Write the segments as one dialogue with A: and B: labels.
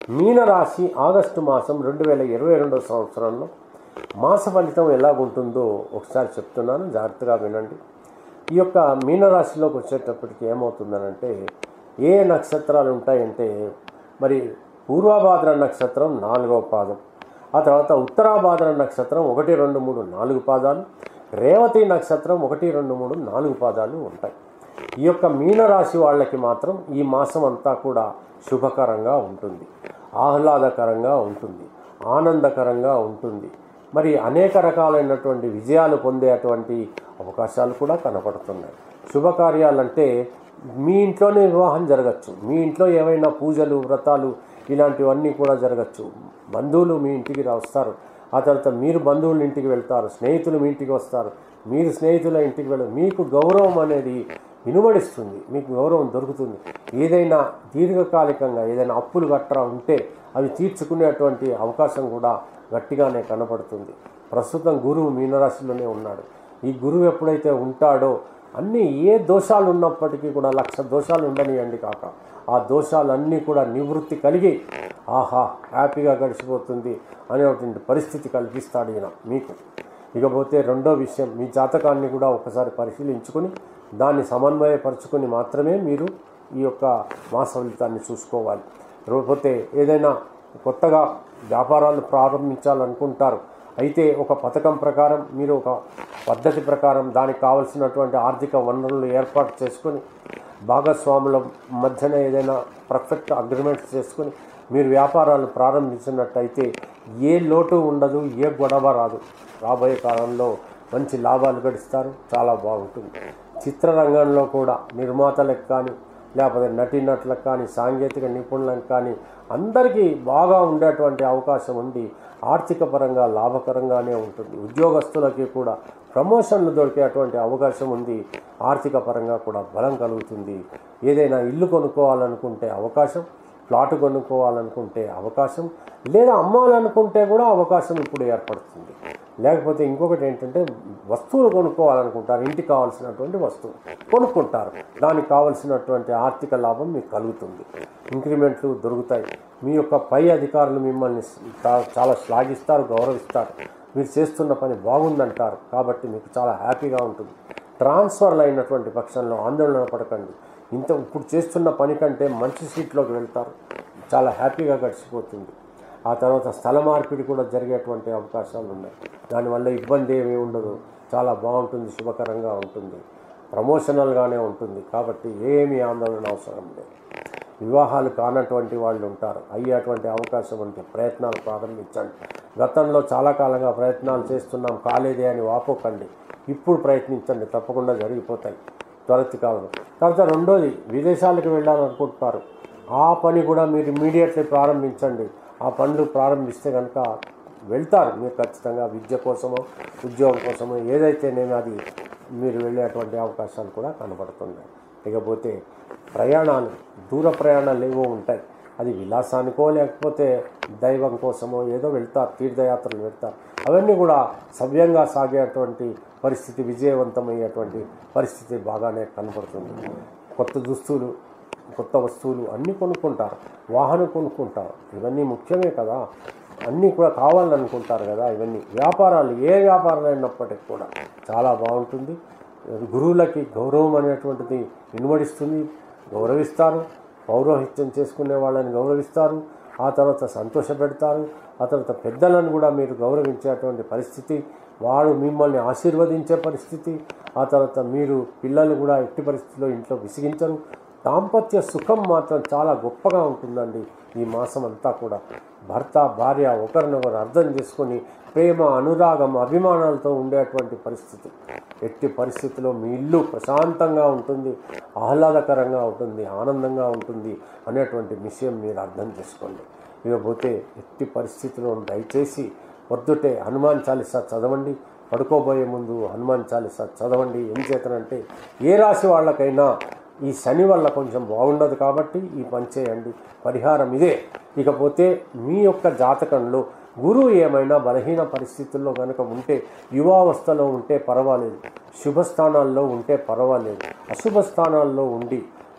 A: మీనరాశి ఆగస్టు మాసం రెండు వేల ఇరవై రెండో సంవత్సరంలో మాస ఫలితం ఎలాగుంటుందో ఒకసారి చెప్తున్నాను జాగ్రత్తగా వినండి ఈ యొక్క మీనరాశిలోకి వచ్చేటప్పటికి ఏమవుతుందనంటే ఏ నక్షత్రాలు ఉంటాయంటే మరి పూర్వభాద్ర నక్షత్రం నాలుగవ పాదం ఆ తర్వాత ఉత్తరాభాద్ర నక్షత్రం ఒకటి రెండు మూడు నాలుగు పాదాలు రేవతి నక్షత్రం ఒకటి రెండు మూడు నాలుగు పాదాలు ఉంటాయి ఈ యొక్క మీనరాశి వాళ్ళకి మాత్రం ఈ మాసం అంతా కూడా శుభకరంగా ఉంటుంది ఆహ్లాదకరంగా ఉంటుంది ఆనందకరంగా ఉంటుంది మరి అనేక రకాలైనటువంటి విజయాలు పొందేటువంటి అవకాశాలు కూడా కనపడుతున్నాయి శుభకార్యాలంటే మీ ఇంట్లోనే వివాహం జరగచ్చు మీ ఇంట్లో ఏమైనా పూజలు వ్రతాలు ఇలాంటివన్నీ కూడా జరగచ్చు బంధువులు మీ ఇంటికి రా- వస్తారు ఆ తర్వాత మీరు బంధువుల ఇంటికి వెళ్తారు స్నేహితులు మీ ఇంటికి వస్తారు మీరు స్నేహితుల ఇంటికి వెళ్ళ మీకు గౌరవం అనేది వినుబడిస్తుంది మీకు గౌరవం దొరుకుతుంది ఏదైనా దీర్ఘకాలికంగా ఏదైనా అప్పులు గట్రా ఉంటే అవి తీర్చుకునేటువంటి అవకాశం కూడా గట్టిగానే కనపడుతుంది ప్రస్తుతం గురువు మీనరాశిలోనే ఉన్నాడు ఈ గురువు ఎప్పుడైతే ఉంటాడో అన్నీ ఏ దోషాలు ఉన్నప్పటికీ కూడా లక్ష దోషాలు ఉండనియండి కాక ఆ దోషాలన్నీ కూడా నివృత్తి కలిగి ఆహా హ్యాపీగా గడిచిపోతుంది అనేటువంటి పరిస్థితి కల్పిస్తాడు ఈయన మీకు ఇకపోతే రెండో విషయం మీ జాతకాన్ని కూడా ఒకసారి పరిశీలించుకొని దాన్ని సమన్వయపరుచుకొని మాత్రమే మీరు ఈ యొక్క మాస ఫలితాన్ని చూసుకోవాలి లేకపోతే ఏదైనా కొత్తగా వ్యాపారాలు ప్రారంభించాలనుకుంటారు అయితే ఒక పథకం ప్రకారం మీరు ఒక పద్ధతి ప్రకారం దానికి కావలసినటువంటి ఆర్థిక వనరులు ఏర్పాటు చేసుకొని భాగస్వాముల మధ్యన ఏదైనా పర్ఫెక్ట్ అగ్రిమెంట్స్ చేసుకొని మీరు వ్యాపారాలు ప్రారంభించినట్టయితే ఏ లోటు ఉండదు ఏ గొడవ రాదు రాబోయే కాలంలో మంచి లాభాలు గడిస్తారు చాలా బాగుంటుంది చిత్రరంగంలో కూడా నిర్మాతలకు కానీ లేకపోతే నటీనటులకు కానీ సాంకేతిక నిపుణులకు కానీ అందరికీ బాగా ఉండేటువంటి అవకాశం ఉంది ఆర్థిక పరంగా లాభకరంగానే ఉంటుంది ఉద్యోగస్తులకి కూడా ప్రమోషన్లు దొరికేటువంటి అవకాశం ఉంది ఆర్థిక పరంగా కూడా బలం కలుగుతుంది ఏదైనా ఇల్లు కొనుక్కోవాలనుకుంటే అవకాశం ప్లాట్ కొనుక్కోవాలనుకుంటే అవకాశం లేదా అమ్మాలనుకుంటే కూడా అవకాశం ఇప్పుడు ఏర్పడుతుంది లేకపోతే ఇంకొకటి ఏంటంటే వస్తువులు కొనుక్కోవాలనుకుంటారు ఇంటికి కావాల్సినటువంటి వస్తువు కొనుక్కుంటారు దానికి కావాల్సినటువంటి ఆర్థిక లాభం మీకు కలుగుతుంది ఇంక్రిమెంట్లు దొరుకుతాయి మీ యొక్క పై అధికారులు మిమ్మల్ని చా- చాలా శ్లాఘిస్తారు గౌరవిస్తారు మీరు చేస్తున్న పని బాగుందంటారు కాబట్టి మీకు చాలా హ్యాపీగా ఉంటుంది ట్రాన్స్ఫర్లు అయినటువంటి పక్షంలో ఆందోళన పడకండి ఇంత ఇప్పుడు చేస్తున్న పని కంటే మంచి సీట్లోకి వెళ్తారు చాలా హ్యాపీగా గడిచిపోతుంది ఆ తర్వాత స్థల మార్పిడి కూడా జరిగేటువంటి అవకాశాలు ఉన్నాయి దానివల్ల ఇబ్బంది ఏమీ ఉండదు చాలా బాగుంటుంది శుభకరంగా ఉంటుంది ప్రమోషనల్గానే ఉంటుంది కాబట్టి ఏమీ ఆందోళన అవసరం లేదు వివాహాలు కానటువంటి వాళ్ళు ఉంటారు అయ్యేటువంటి అవకాశం ఉంటే ప్రయత్నాలు ప్రారంభించండి గతంలో చాలా కాలంగా ప్రయత్నాలు చేస్తున్నాం కాలేదే అని వాపోకండి ఇప్పుడు ప్రయత్నించండి తప్పకుండా జరిగిపోతాయి త్వరతి కాలం తర్వాత రెండోది విదేశాలకు వెళ్ళాలనుకుంటున్నారు ఆ పని కూడా మీరు ఇమీడియట్లీ ప్రారంభించండి ఆ పనులు ప్రారంభిస్తే కనుక వెళ్తారు మీరు ఖచ్చితంగా విద్య కోసమో ఉద్యోగం కోసమో ఏదైతేనేమి అది మీరు వెళ్ళేటువంటి అవకాశాలు కూడా కనబడుతున్నాయి ఇకపోతే ప్రయాణాలు దూర ప్రయాణాలు ఏవో ఉంటాయి అది విలాసానికో లేకపోతే దైవం కోసమో ఏదో వెళ్తారు తీర్థయాత్రలు వెళ్తారు అవన్నీ కూడా సవ్యంగా సాగేటువంటి పరిస్థితి విజయవంతమయ్యేటువంటి పరిస్థితి బాగానే కనపడుతుంది కొత్త దుస్తులు కొత్త వస్తువులు అన్నీ కొనుక్కుంటారు వాహనం కొనుక్కుంటారు ఇవన్నీ ముఖ్యమే కదా అన్నీ కూడా కావాలనుకుంటారు కదా ఇవన్నీ వ్యాపారాలు ఏ వ్యాపారాలు అయినప్పటికీ కూడా చాలా బాగుంటుంది గురువులకి గౌరవం అనేటువంటిది వినుమడిస్తుంది గౌరవిస్తారు పౌరోహిత్యం చేసుకునే వాళ్ళని గౌరవిస్తారు ఆ తర్వాత సంతోషపెడతారు ఆ తర్వాత పెద్దలను కూడా మీరు గౌరవించేటువంటి పరిస్థితి వాడు మిమ్మల్ని ఆశీర్వదించే పరిస్థితి ఆ తర్వాత మీరు పిల్లలు కూడా ఎట్టి పరిస్థితిలో ఇంట్లో విసిగించరు దాంపత్య సుఖం మాత్రం చాలా గొప్పగా ఉంటుందండి ఈ మాసం అంతా కూడా భర్త భార్య ఒకరినొకరు అర్థం చేసుకొని ప్రేమ అనురాగం అభిమానాలతో ఉండేటువంటి పరిస్థితి ఎట్టి పరిస్థితిలో మీ ఇల్లు ప్రశాంతంగా ఉంటుంది ఆహ్లాదకరంగా ఉంటుంది ఆనందంగా ఉంటుంది అనేటువంటి విషయం మీరు అర్థం చేసుకోండి ఇకపోతే ఎట్టి పరిస్థితిలో దయచేసి పొద్దుటే హనుమాన్ చాలీసా చదవండి పడుకోబోయే ముందు హనుమాన్ చాలీసా చదవండి ఏం చేతనంటే ఏ రాశి వాళ్ళకైనా ఈ శని వల్ల కొంచెం బాగుండదు కాబట్టి ఈ పని చేయండి పరిహారం ఇదే ఇకపోతే మీ యొక్క జాతకంలో గురువు ఏమైనా బలహీన పరిస్థితుల్లో కనుక ఉంటే యువావస్థలో ఉంటే పర్వాలేదు శుభ స్థానాల్లో ఉంటే పర్వాలేదు అశుభ స్థానాల్లో ఉండి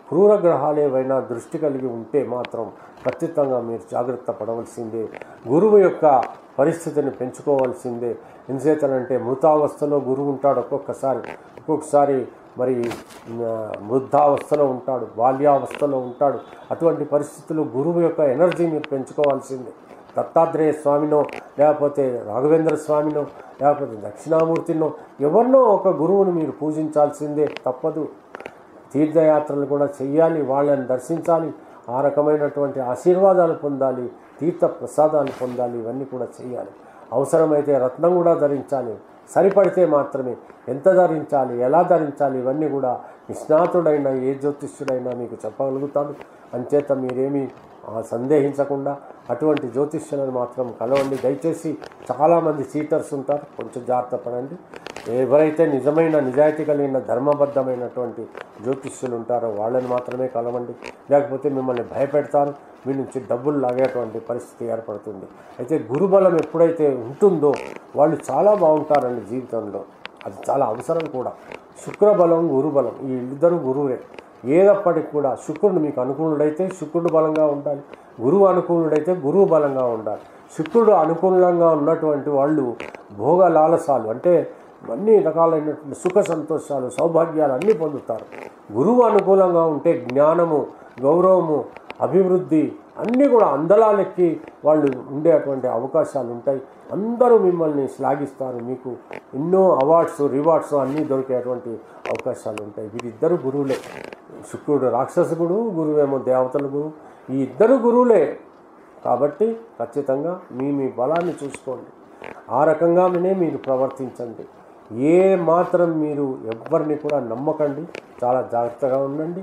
A: క్రూర గ్రహాలు ఏవైనా దృష్టి కలిగి ఉంటే మాత్రం ఖచ్చితంగా మీరు జాగ్రత్త పడవలసిందే గురువు యొక్క పరిస్థితిని పెంచుకోవాల్సిందే ఎంచేతనంటే మృతావస్థలో గురువు ఉంటాడు ఒక్కొక్కసారి ఒక్కొక్కసారి మరి ఆ, వృద్ధావస్థలో ఉంటాడు బాల్యావస్థలో ఉంటాడు అటువంటి పరిస్థితుల్లో గురువు యొక్క ఎనర్జీ మీరు పెంచుకోవాల్సిందే దత్తాత్రేయ స్వామినో లేకపోతే రాఘవేంద్ర స్వామినో లేకపోతే దక్షిణామూర్తినో ఎవరినో ఒక గురువుని మీరు పూజించాల్సిందే తప్పదు తీర్థయాత్రలు కూడా చెయ్యాలి వాళ్ళని దర్శించాలి ఆ రకమైనటువంటి ఆశీర్వాదాలు పొందాలి తీర్థ ప్రసాదాలు పొందాలి ఇవన్నీ కూడా చేయాలి అవసరమైతే రత్నం కూడా ధరించాలి సరిపడితే మాత్రమే ఎంత ధరించాలి ఎలా ధరించాలి ఇవన్నీ కూడా నిష్ణాతుడైన ఏ జ్యోతిష్యుడైనా మీకు చెప్పగలుగుతాడు అంచేత మీరేమీ ఆ, సందేహించకుండా అటువంటి జ్యోతిష్యులను మాత్రం కలవండి దయచేసి చాలామంది చీటర్స్ ఉంటారు కొంచెం జాగ్రత్త పడండి ఎవరైతే నిజమైన నిజాయితీ కలిగిన ధర్మబద్ధమైనటువంటి జ్యోతిష్యులు ఉంటారో వాళ్ళని మాత్రమే కలవండి లేకపోతే మిమ్మల్ని భయపెడతారు మీ నుంచి డబ్బులు లాగేటువంటి పరిస్థితి ఏర్పడుతుంది అయితే గురుబలం ఎప్పుడైతే ఉంటుందో వాళ్ళు చాలా బాగుంటారండి జీవితంలో అది చాలా అవసరం కూడా శుక్రబలం గురుబలం ఈ ఇద్దరు గురువులే ఏదప్పటికి కూడా శుక్రుడు మీకు అనుకూలుడైతే శుక్రుడు బలంగా ఉండాలి గురువు అనుకూలుడైతే గురువు బలంగా ఉండాలి శుక్రుడు అనుకూలంగా ఉన్నటువంటి వాళ్ళు భోగ లాలసాలు అంటే అన్ని రకాలైనటువంటి సుఖ సంతోషాలు సౌభాగ్యాలు అన్నీ పొందుతారు గురువు అనుకూలంగా ఉంటే జ్ఞానము గౌరవము అభివృద్ధి అన్నీ కూడా అందలాలెక్కి వాళ్ళు ఉండేటువంటి అవకాశాలు ఉంటాయి అందరూ మిమ్మల్ని శ్లాఘిస్తారు మీకు ఎన్నో అవార్డ్స్ రివార్డ్స్ అన్నీ దొరికేటువంటి అవకాశాలు ఉంటాయి వీరిద్దరు గురువులే శుక్రుడు రాక్షస గురువు గురువేమో దేవతల గురువు ఈ ఇద్దరు గురువులే కాబట్టి ఖచ్చితంగా మీ మీ బలాన్ని చూసుకోండి ఆ రకంగానే మీరు ప్రవర్తించండి ఏ మాత్రం మీరు ఎవరిని కూడా నమ్మకండి చాలా జాగ్రత్తగా ఉండండి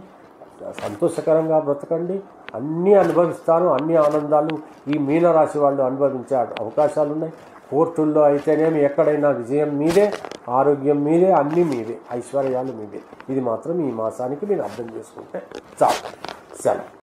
A: సంతోషకరంగా బ్రతకండి అన్నీ అనుభవిస్తారు అన్ని ఆనందాలు ఈ మీనరాశి వాళ్ళు అనుభవించే అవకాశాలు ఉన్నాయి కోర్టుల్లో అయితేనేమి ఎక్కడైనా విజయం మీదే ఆరోగ్యం మీదే అన్నీ మీదే ఐశ్వర్యాలు మీదే ఇది మాత్రం ఈ మాసానికి మీరు అర్థం చేసుకుంటే చాలు సెలవు